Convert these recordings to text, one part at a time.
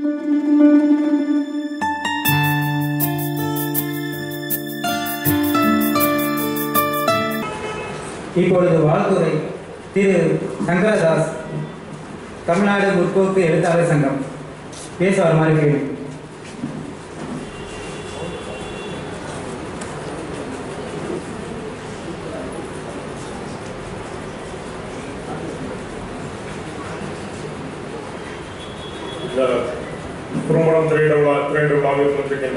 இப்பொழுது வாழ்த்துறை திரு சங்கரதாஸ் தமிழ்நாடு முற்போக்கு எழுத்தாளர் சங்கம் பேச வருமாறு கேள்வி இந்த குறும்படம் திரையிட விழா திரையிட விழாவில் வந்திருக்கின்ற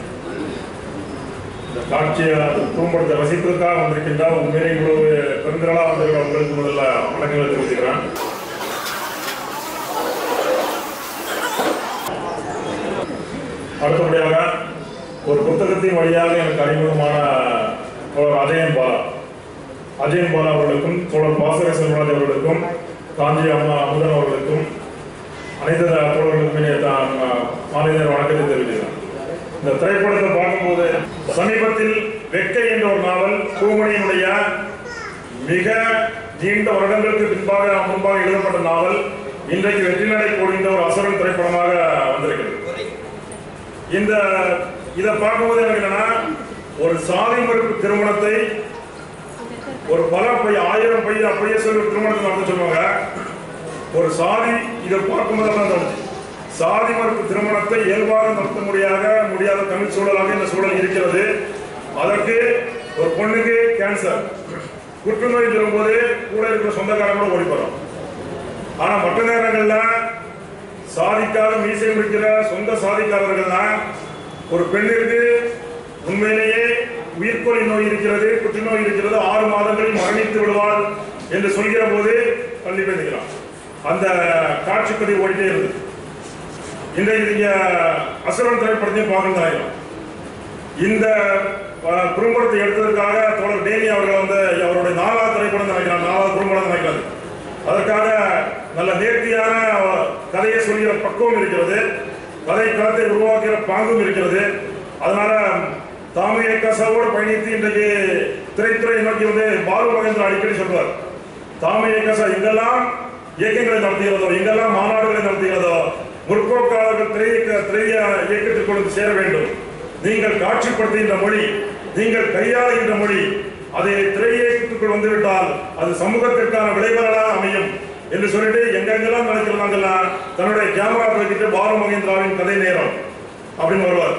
இந்த காட்சியை குறும்படத்தை ரசிப்பதற்காக வந்திருக்கின்ற உண்மையிலே இவ்வளவு பெருந்திரளாக வந்திருக்கிற உங்களுக்கு முதல்ல வணக்கங்களை தெரிவித்துக்கிறேன் அடுத்தபடியாக ஒரு புத்தகத்தின் வழியாக எனக்கு அறிமுகமான தோழர் அஜயன் பாலா அஜயன் பாலா அவர்களுக்கும் தோழர் பாசக செல்வராஜ் அவர்களுக்கும் காஞ்சி அம்மா அமுதன் அவர்களுக்கும் அனைத்து தோழர்களுக்குமே தான் மாநில வணக்கத்தை தெரிவிக்கிறேன் இந்த திரைப்படத்தை பார்க்கும்போது சமீபத்தில் வெக்கை என்ற ஒரு நாவல் பூமணியினுடைய மிக நீண்ட வருடங்களுக்கு பின்பாக முன்பாக எழுதப்பட்ட நாவல் இன்றைக்கு வெற்றி நடை கூடிந்த ஒரு அசுரன் திரைப்படமாக வந்திருக்கிறது இந்த இதை பார்க்கும்போது எனக்கு என்னன்னா ஒரு சாதி மறுப்பு திருமணத்தை ஒரு பல பை ஆயிரம் பை அப்படியே சொல்லி ஒரு திருமணத்தை நடத்த சொல்லுவாங்க ஒரு சாதி இதை பார்க்கும்போது தான் தோணுச்சு சாதி மறுப்பு திருமணத்தை இயல்பாக நடத்த முடியாத முடியாத தமிழ் சூழலாக இந்த சூழல் இருக்கிறது அதற்கு ஒரு பொண்ணுக்கு கேன்சர் புற்றுநோய் சொல்லும்போது கூட இருக்கிற சொந்தக்காரங்களோட ஓடி போறோம் ஆனா மற்ற நேரங்கள்ல சாதிக்காத மீசை முடிக்கிற சொந்த சாதிக்காரர்கள்லாம் ஒரு பெண்ணிற்கு உண்மையிலேயே உயிர்கொல்லி நோய் இருக்கிறது புற்றுநோய் இருக்கிறது ஆறு மாதங்களில் மரணித்து விடுவாள் என்று சொல்கிற போது பள்ளி பெண்ணுகிறான் அந்த காட்சி பதிவு ஓடிட்டே இருந்தது இன்றைக்கு நீங்க அசுரன் திரைப்படத்தையும் பார்க்கணும் இந்த அஹ், குறும்படத்தை எடுத்ததற்காக தோழர் டேனி அவர்கள் வந்து அவருடைய நாலாவது திரைப்படம் நினைக்கிறார் நாலாவது குறும்படம் நினைக்கிறார் அதற்காக நல்ல நேர்த்தியான அஹ், கதையை சொல்கிற பக்குவம் இருக்கிறது கதை களத்தை உருவாக்குகிற பாங்கும் இருக்கிறது அதனால தாமிய கசாவோடு பயணித்து இன்றைக்கு திரைத்துறை நோக்கி வந்து பாலு மகேந்திரன் அடிக்கடி சொல்வார் தாமிய கசா எங்கெல்லாம் இயக்கங்களை நடத்துகிறதோ எங்கெல்லாம் மாநாடுகளை நடத்துகிறதோ முற்போக்காளர்கள் திரை திரை இயக்கத்திற்குள் வந்து சேர வேண்டும் நீங்கள் காட்சிப்படுத்துகின்ற மொழி நீங்கள் கையாளுகின்ற மொழி அதை திரையேற்றத்துக்குள் வந்துவிட்டால் அது சமூகத்திற்கான விளைவுகளாக அமையும் என்று சொல்லிட்டு எங்கெங்கெல்லாம் நடக்கிறாங்கெல்லாம் தன்னுடைய கேமரா தூக்கிட்டு பாலு மகேந்திராவின் கதை நேரம் அப்படின்னு வருவார்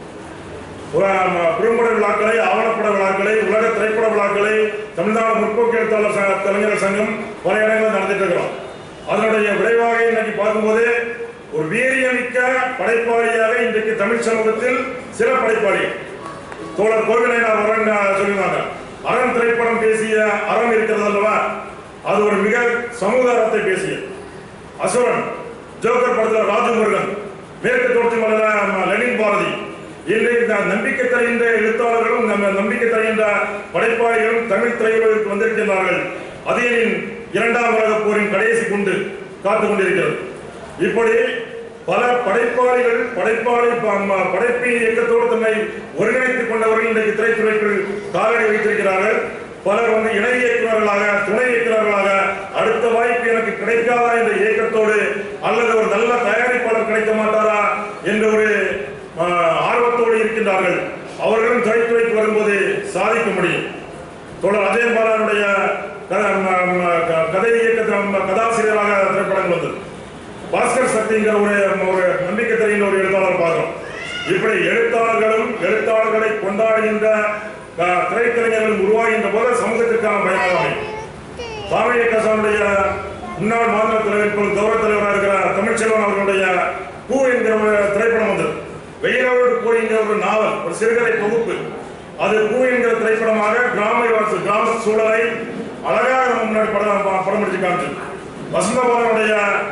ஒரு, ஆம், குறும்பட விழாக்களை ஆவணப்பட விழாக்களை உலக திரைப்பட விழாக்களை தமிழ்நாடு முற்போக்கு எழுத்தாளர் சங்க- கலைஞர் சங்கம் பல இடங்களில் நடத்திட்டு இருக்கிறோம் அதனுடைய விளைவாக இன்னைக்கு பார்க்கும்போது ஒரு வீரியமிக்க படைப்பாளியாக இன்றைக்கு தமிழ் சமூகத்தில் சில படைப்பாளி தோழர் கோவிலைனார் அரண் சொல்லுவாங்க அரண் திரைப்படம் பேசிய அறம் இருக்கிறது அல்லவா அது ஒரு மிக சமூக அறத்தை பேசிய அசுரன் ஜோக்கர் படத்தில் ராஜமுருகன் மேற்கு தோற்று மலர லெனின் பாரதி இன்றைக்கு இந்த நம்பிக்கை தருகின்ற எழுத்தாளர்களும் நம்ம நம்பிக்கை தருகின்ற படைப்பாளிகளும் தமிழ் திரையுலகிற்கு வந்திருக்கின்றார்கள் அதியனின் இரண்டாம் உலக போரின் கடைசி குண்டு காத்துக் கொண்டிருக்கிறது இப்படி பல படைப்பாளிகள் படைப்பாளி ப- ம- படைப்பு இயக்கத்தோடு தன்னை ஒருங்கிணைத்துக் கொண்டவர்கள் இன்றைக்கு திரைத்துறைக்குள் காலடி வைத்திருக்கிறார்கள் பலர் வந்து இணை இயக்குநர்களாக துணை இயக்குநர்களாக அடுத்த வாய்ப்பு எனக்கு கிடைக்காதா என்ற இயக்கத்தோடு அல்லது ஒரு நல்ல தயாரிப்பாளர் கிடைக்க மாட்டாரா என்ற ஒரு ஆஹ், ஆர்வத்தோடு இருக்கின்றார்கள் அவர்களும் திரைத்துறைக்கு வரும்போது சாதிக்க முடியும் தோழர் அஜயன் பாலானுடைய க- ம- ம- க- கதை இயக்க கதாசிரியராக திரைப்படங்கள் வந்தது பாஸ்கர் சக்திங்கிற ஒரு ஒரு நம்பிக்கை தருகின்ற ஒரு எழுத்தாளர் பார்க்கிறோம் இப்படி எழுத்தாளர்களும் எழுத்தாளர்களை கொண்டாடுகின்ற அஹ், திரைக்கலைஞர்களும் உருவாகின்ற போது சமூகத்திற்கான பயனாக அமையும் சாமி கசானுடைய முன்னாள் மாநில தலைவர் இப்போது கௌரவ தலைவராக இருக்கிற தமிழ்ச்செல்வன் அவர்களுடைய பூ என்கிற ஒரு திரைப்படம் வந்தது வெயிலோடு பூ என்கிற ஒரு நாவல் ஒரு சிறுகதை தொகுப்பு அது பூ என்கிற திரைப்படமாக கிராம வாசி கிராம சூழலை அழகாக நம்ம முன்னாடி படம் படம் பிடிச்சு காமிச்சு வசந்தபாலனுடைய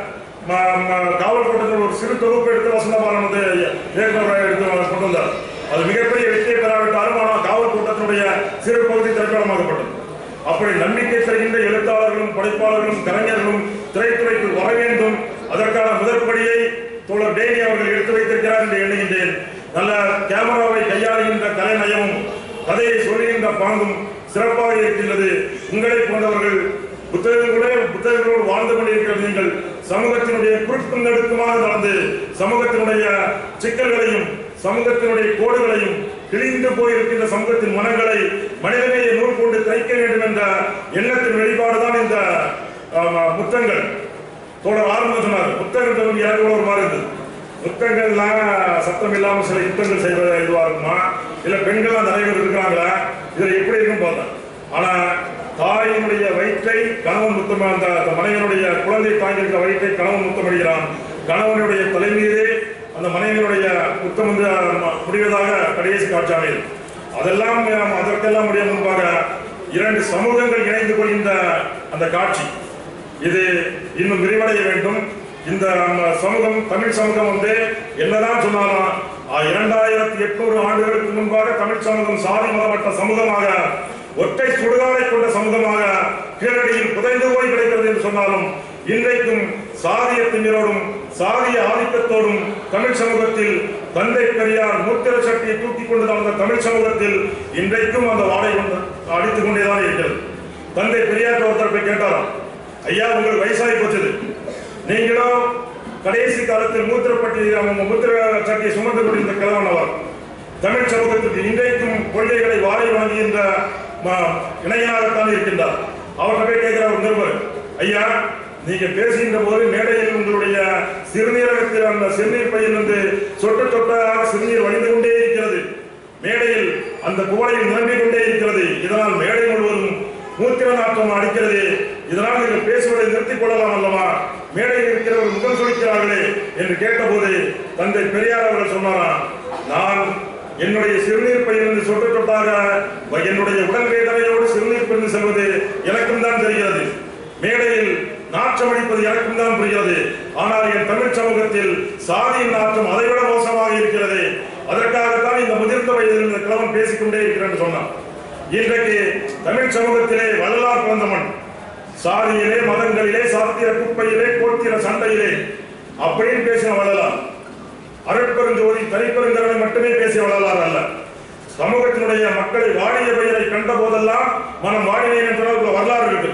ம- ம- காவல் கோட்டத்தில் ஒரு சிறு தொகுப்பு எடுத்து வசந்தபாலன் வந்து இயக்குநராக எடுத்து கொண்டு வந்தார் அது மிகப்பெரிய வெற்றியை பெறாவிட்டாலும் ஆனால் காவல் கூட்டத்தினுடைய சிறு பகுதி திரைப்படமாக்கப்பட்டது அப்படி நம்பிக்கை தருகின்ற எழுத்தாளர்களும் படைப்பாளர்களும் கலைஞர்களும் திரைத்துறைக்குள் வர வேண்டும் அதற்கான முதற்படியை தோழர் டேனி அவர்கள் எடுத்து வைத்திருக்கிறார் என்று எண்ணுகின்றேன் நல்ல கேமராவை கையாளுகின்ற கலைநயமும் கதையை சொல்லுகின்ற பாங்கும் சிறப்பாக இருக்கின்றது உங்களை போன்றவர்கள் புத்தகங்களே புத்தகங்களோடு வாழ்ந்து கொண்டிருக்கிற நீங்கள் சமூகத்தினுடைய குறுக்கும் நெடுக்குமாக நடந்து சமூகத்தினுடைய சிக்கல்களையும் சமூகத்தினுடைய கோடுகளையும் கிழிந்து போயிருக்கின்ற சமூகத்தின் மனங்களை மனிதனையை நூல் கொண்டு தைக்க வேண்டும் என்ற எண்ணத்தின் வெளிப்பாடுதான் இந்த ஆமா, முத்தங்கள் தோழர் ஆரம்பம் சொன்னார் புத்தகம் சொல்லும் எனக்கு கூட ஒரு மாதிரி இருந்தது புத்தகங்கள்லாம் சத்தம் இல்லாமல் சில யுத்தங்கள் செய்வது இதுவா இருக்குமா இல்ல பெண்கள்லாம் நிறைய பேர் இருக்கிறாங்களா இதுல எப்படி இருக்கும் பார்த்தேன் ஆனா தாயினுடைய வயிற்றை கணவன் முத்தம் அந்த அந்த மனைவியினுடைய குழந்தை தாங்கியிருக்கிற வயிற்றை கணவன் முத்தமிடுகிறான் கணவனுடைய தலைமீதே அந்த மனைவியினுடைய முத்தம் வந்து ம- முடிவதாக கடைசி காட்சியாக அதெல்லாம் நாம் அதற்கெல்லாம் முடிய முன்பாக இரண்டு சமூகங்கள் இணைந்து கொள்கின்ற அந்த காட்சி இது இன்னும் விரிவடைய வேண்டும் இந்த நம்ம சமூகம் தமிழ் சமூகம் வந்து என்னதான் சொன்னாலும் ஆ, இரண்டாயிரத்தி எட்நூறு ஆண்டுகளுக்கு முன்பாக தமிழ் சமூகம் சாதி மதமற்ற சமூகமாக ஒற்றை சுடுகாடை கொண்ட சமூகமாக கீழடியில் புதைந்து போய் கிடைக்கிறது என்று சொன்னாலும் இன்றைக்கும் சாதிய திமிரோடும் சாதிய ஆதிக்கத்தோடும் தமிழ் சமூகத்தில் தந்தை பெரியார் மூத்திர சட்டியை தூக்கி கொண்டு வந்த தமிழ் சமூகத்தில் இன்றைக்கும் அந்த வாடை கொண்டு அடித்துக் கொண்டேதான் இருக்கிறது தந்தை பெரியார் ஒருத்தர் போய் கேட்டாராம் ஐயா உங்களுக்கு வயசாகி போச்சது நீங்களும் கடைசி காலத்தில் மூத்திரப்பட்டி அவங்க மூத்திர சட்டியை சுமந்து கொண்டிருந்த கிழவனவர் தமிழ் சமூகத்துக்கு இன்றைக்கும் கொள்கைகளை வாரி வாங்குகின்ற ம- இணையனாகத்தான் இருக்கின்றார் அவர்கிட்ட போய் கேட்கிற ஒரு நிருபர் ஐயா நீங்க பேசுகின்ற போது மேடையில் உங்களுடைய சிறுநீரகத்தில் அந்த சிறுநீர் பையில் வந்து சொட்டு சொட்டாக சிறுநீர் வழிந்து கொண்டே இருக்கிறது மேடையில் அந்த குவளையில் நிரம்பிக் கொண்டே இருக்கிறது இதனால் மேடை முழுவதும் மூத்திர நாட்டம் அடிக்கிறது இதனால் நீங்கள் பேசுவதை நிறுத்திக் கொள்ளலாம் அல்லவா மேடையில் இருக்கிறவர் முகம் சுழிக்கிறார்களே என்று கேட்டபோது தந்தை பெரியார் அவர்கள் சொன்னாராம் நான் என்னுடைய சிறுநீர் பையிலிருந்து சொட்டு சொட்டாக என்னுடைய உடல் வேதனையோடு சிறுநீர் பிரிந்து செல்வது எனக்கும் தான் தெரிகிறது மேடையில் நாற்றம் அடிப்பது எனக்கும் தான் புரிகிறது ஆனால் என் தமிழ் சமூகத்தில் சாதியின் நாற்றம் அதைவிட மோசமாக இருக்கிறது அதற்காகத்தான் இந்த முதிர்ந்த வயதில் இந்த கிழவன் பேசிக்கொண்டே இருக்கிறேன் சொன்னான் இன்றைக்கு தமிழ் சமூகத்திலே வள்ளலார் பிறந்த மண் சாதியிலே மதங்களிலே சாத்திர குப்பையிலே கோத்திர சண்டையிலே அப்படின்னு பேசின வள்ளலார் அருட்பெருஞ்சோதி தனிப்பெருங்கரனை மட்டுமே பேசிய வள்ளலார் அல்ல சமூகத்தினுடைய மக்களை வாடிய பெயரை கண்ட போதெல்லாம் மனம் வாடினேன் என்ற ஒரு வரலாறு இருக்கு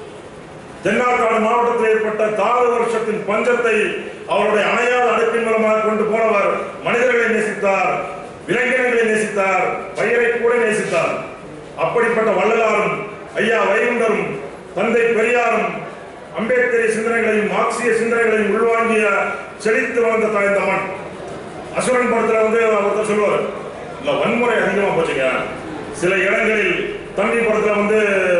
தென்னார்காடு மாவட்டத்தில் ஏற்பட்ட தாறு வருஷத்தின் பஞ்சத்தை அவருடைய அணையாத அடுப்பின் மூலமாக கொண்டு போனவர் மனிதர்களை நேசித்தார் விலங்கினங்களை நேசித்தார் பயிரை கூட நேசித்தார் அப்படிப்பட்ட வள்ளலாரும் ஐயா வைகுண்டரும் தந்தை பெரியாரும் அம்பேத்கரிய சிந்தனைகளையும் மார்க்சிய சிந்தனைகளையும் உள்வாங்கிய செழித்து வந்த தாய்ந்த மண் அசுரன் படத்துல வந்து ஒருத்தர் சொல்லுவார் இல்ல வன்முறை அதிகமா போச்சுங்க சில இடங்களில் தம்பி படத்துல வந்து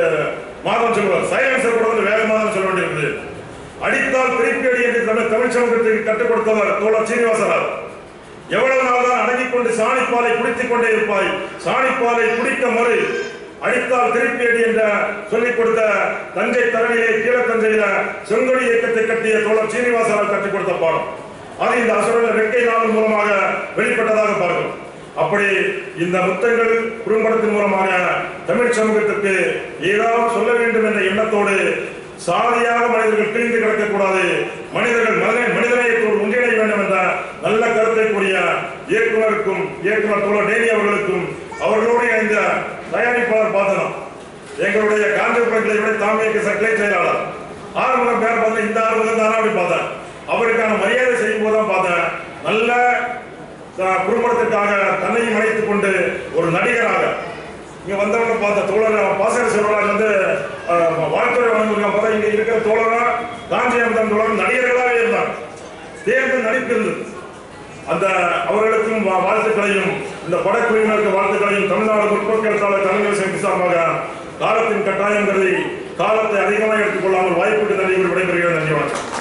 மாதம் சொல்லுவார் சைலன்சர் கூட வந்து வேகமாக தான் சொல்ல வேண்டியிருக்குது அடித்தால் திருப்பி அடி என்று தமிழ் தமிழ் சமூகத்துக்கு கற்றுக் கொடுத்தவர் தோழர் சீனிவாசரார் எவ்வளவு நாள் தான் அடங்கிக் கொண்டு சாணிப்பாலை குடித்துக் கொண்டே இருப்பாய் சாணிப்பாலை குடிக்க மறு அடித்தால் திருப்பி அடி என்ற சொல்லிக் கொடுத்த தஞ்சை தரணிலே கீழத்தஞ்சையில செங்கொடி இயக்கத்தை கட்டிய தோழர் சீனிவாசரால் கற்றுக் கொடுத்த பாடம் அது இந்த அசுரன் ரெக்கை நாவல் மூலமாக வெளிப்பட்டதாக பார்க்கிறோம் அப்படி இந்த முத்தங்கள் குறும்படத்தின் மூலமாக தமிழ் சமூகத்திற்கு ஏதாவது சொல்ல வேண்டும் என்ற எண்ணத்தோடு சாதியாக மனிதர்கள் பிரிந்து கிடக்கக்கூடாது மனிதர்கள் மனித மனிதநேயத்தோடு ஒன்றிணைய வேண்டும் என்ற நல்ல கருத்தை கூறிய இயக்குனருக்கும் இயக்குனர் தோழர் டேனி அவர்களுக்கும் அவர்களோடு இணைந்த தயாரிப்பாளர் பார்த்தனம் எங்களுடைய காஞ்சிபுரத்தில் விட தாமியக்க சர்க்கலை செயலாளர் ஆறுமுகம் பேர் பார்த்தேன் இந்த ஆறுமுகம் தானே அப்படி பார்த்தேன் அவருக்கான மரியாதை செய்யும் போது தான் பார்த்தேன் நல்ல அஹ், குடும்பத்திற்காக தன்னையும் அழைத்துக் கொண்டு ஒரு நடிகராக இங்க வந்தவங்க பார்த்த தோழர் பாசக செல்வராஜ் வந்து அஹ், வாழ்த்துறை வழங்குறாங்க பார்த்தா இங்க இருக்கிற தோழரா காஞ்சியமந்தன் தோழர் நடிகர்களாகவே இருந்தார் தேர்ந்து நடிப்பு இருந்தது அந்த அவர்களுக்கும் வா- வாழ்த்துக்களையும் இந்த படக்குழுவினருக்கு வாழ்த்துக்களையும் தமிழ்நாடு முற்போக்கு எழுத்தாளர் கலைஞர் சங்க சார்பாக காலத்தின் கட்டாயம் கருதி காலத்தை அதிகமாக எடுத்துக்கொள்ளாமல் வாய்ப்புக்கு நன்றி விடைபெறுகிறேன் நன்றி வணக்கம்